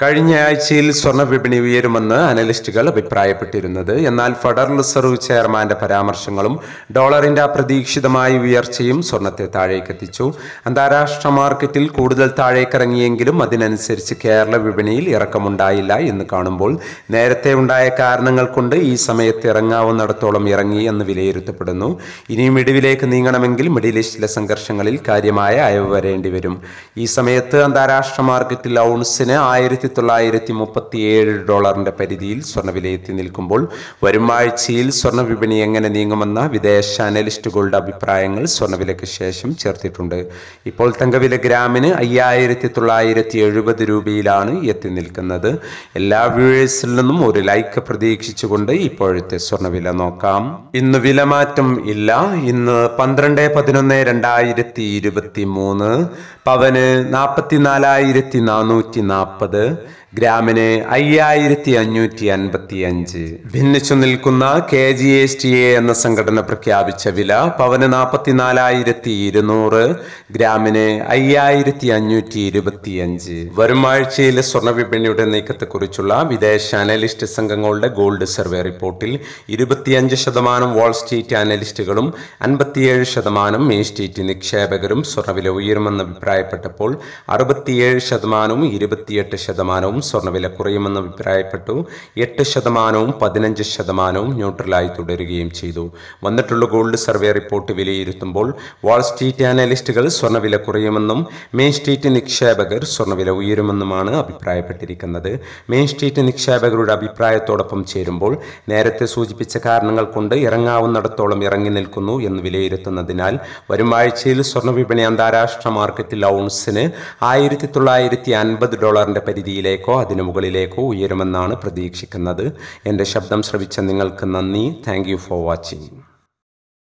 കഴിഞ്ഞ ആഴ്ചയിൽ സ്വർണ്ണ വിപണി ഉയരുമെന്ന് അനലിസ്റ്റുകൾ അഭിപ്രായപ്പെട്ടിരുന്നത് എന്നാൽ ഫെഡറൽ റിസർവ് ചെയർമാന്റെ പരാമർശങ്ങളും ഡോളറിന്റെ അപ്രതീക്ഷിതമായ ഉയർച്ചയും സ്വർണത്തെ താഴേക്കെത്തിച്ചു അന്താരാഷ്ട്ര മാർക്കറ്റിൽ കൂടുതൽ താഴേക്കിറങ്ങിയെങ്കിലും അതിനനുസരിച്ച് കേരള വിപണിയിൽ ഇറക്കമുണ്ടായില്ല എന്ന് കാണുമ്പോൾ നേരത്തെ ഉണ്ടായ കാരണങ്ങൾ കൊണ്ട് ഈ സമയത്ത് ഇറങ്ങാവുന്നിടത്തോളം ഇറങ്ങി എന്ന് വിലയിരുത്തപ്പെടുന്നു ഇനിയും ഇടിവിലേക്ക് നീങ്ങണമെങ്കിൽ മിഡിൽ ഈസ്റ്റിലെ സംഘർഷങ്ങളിൽ കാര്യമായ അയവ് വരേണ്ടി വരും ഈ സമയത്ത് അന്താരാഷ്ട്ര മാർക്കറ്റിൽ ഔൺസിന് ആയിരത്തി തൊള്ളായിരത്തി മുപ്പത്തി ഏഴ് ഡോളറിന്റെ പരിധിയിൽ സ്വർണ്ണവില എത്തി നിൽക്കുമ്പോൾ വരും ആഴ്ചയിൽ സ്വർണ്ണ വിപണി എങ്ങനെ നീങ്ങുമെന്ന വിദേശ അനലിസ്റ്റുകളുടെ അഭിപ്രായങ്ങൾ സ്വർണ്ണവിലയ്ക്ക് ശേഷം ചേർത്തിട്ടുണ്ട് ഇപ്പോൾ തങ്കവില ഗ്രാമിന് അയ്യായിരത്തി തൊള്ളായിരത്തി എഴുപത് രൂപയിലാണ് എത്തി നിൽക്കുന്നത് എല്ലാ വ്യൂവേഴ്സിൽ നിന്നും ഒരു ലൈക്ക് പ്രതീക്ഷിച്ചുകൊണ്ട് ഇപ്പോഴത്തെ സ്വർണ്ണവില നോക്കാം ഇന്ന് വിലമാറ്റം ഇല്ല ഇന്ന് പന്ത്രണ്ട് പതിനൊന്ന് രണ്ടായിരത്തി ഇരുപത്തി മൂന്ന് പവന് നാൽപ്പത്തിനാലായിരത്തി നാനൂറ്റി നാൽപ്പത് ഗ്രാമിന് അയ്യായിരത്തി അഞ്ഞൂറ്റി അൻപത്തി അഞ്ച് ഭിന്നിച്ചു നിൽക്കുന്ന K G S T A എന്ന സംഘടന പ്രഖ്യാപിച്ച വില പവന് നാൽപ്പത്തിനാലായിരത്തി ഇരുന്നൂറ് ഗ്രാമിന് അയ്യായിരത്തി അഞ്ഞൂറ്റി ഇരുപത്തി അഞ്ച് വരും ആഴ്ചയിലെ സ്വർണ്ണ വിപണിയുടെ നീക്കത്തെക്കുറിച്ചുള്ള വിദേശ അനലിസ്റ്റ് സംഘങ്ങളുടെ ഗോൾഡ് സർവേ റിപ്പോർട്ടിൽ ഇരുപത്തിയഞ്ച് ശതമാനം വാൾ സ്ട്രീറ്റ് അനലിസ്റ്റുകളും അൻപത്തിയേഴ് ശതമാനം മെയിൻ സ്ട്രീറ്റ് നിക്ഷേപകരും സ്വർണ്ണവില ഉയരുമെന്ന് അഭിപ്രായപ്പെട്ടപ്പോൾ അറുപത്തിയേഴ് ശതമാനവും ഇരുപത്തിയെട്ട് ശതമാനവും സ്വർണ്ണവില കുറയുമെന്ന് അഭിപ്രായപ്പെട്ടു എട്ട് ശതമാനവും പതിനഞ്ച് ശതമാനവും ന്യൂട്രലായി തുടരുകയും ചെയ്തു വന്നിട്ടുള്ള ഗോൾഡ് സർവേ റിപ്പോർട്ട് വിലയിരുത്തുമ്പോൾ വാൾ സ്ട്രീറ്റ് അനലിസ്റ്റുകൾ സ്വർണ്ണവില കുറയുമെന്നും മെയിൻ സ്ട്രീറ്റ് നിക്ഷേപകർ സ്വർണ്ണവില ഉയരുമെന്നുമാണ് അഭിപ്രായപ്പെട്ടിരിക്കുന്നത് മെയിൻ സ്ട്രീറ്റ് നിക്ഷേപകരുടെ അഭിപ്രായത്തോടൊപ്പം ചേരുമ്പോൾ നേരത്തെ സൂചിപ്പിച്ച കാരണങ്ങൾ കൊണ്ട് ഇറങ്ങാവുന്നിടത്തോളം ഇറങ്ങി നിൽക്കുന്നു എന്ന് വിലയിരുത്തുന്നതിനാൽ വരും ആഴ്ചയിൽ സ്വർണ്ണ വിപണി അന്താരാഷ്ട്ര മാർക്കറ്റിൽ ഔൺസിന് ആയിരത്തി തൊള്ളായിരത്തി അൻപത് ഡോളറിന്റെ പരിധിയിലേക്കോ അതിനു മുകളിലേക്കോ ഉയരുമെന്നാണ് പ്രതീക്ഷിക്കുന്നത് എൻ്റെ ശബ്ദം ശ്രവിച്ച നിങ്ങൾക്ക് നന്ദി താങ്ക് യു ഫോർ വാച്ചിങ്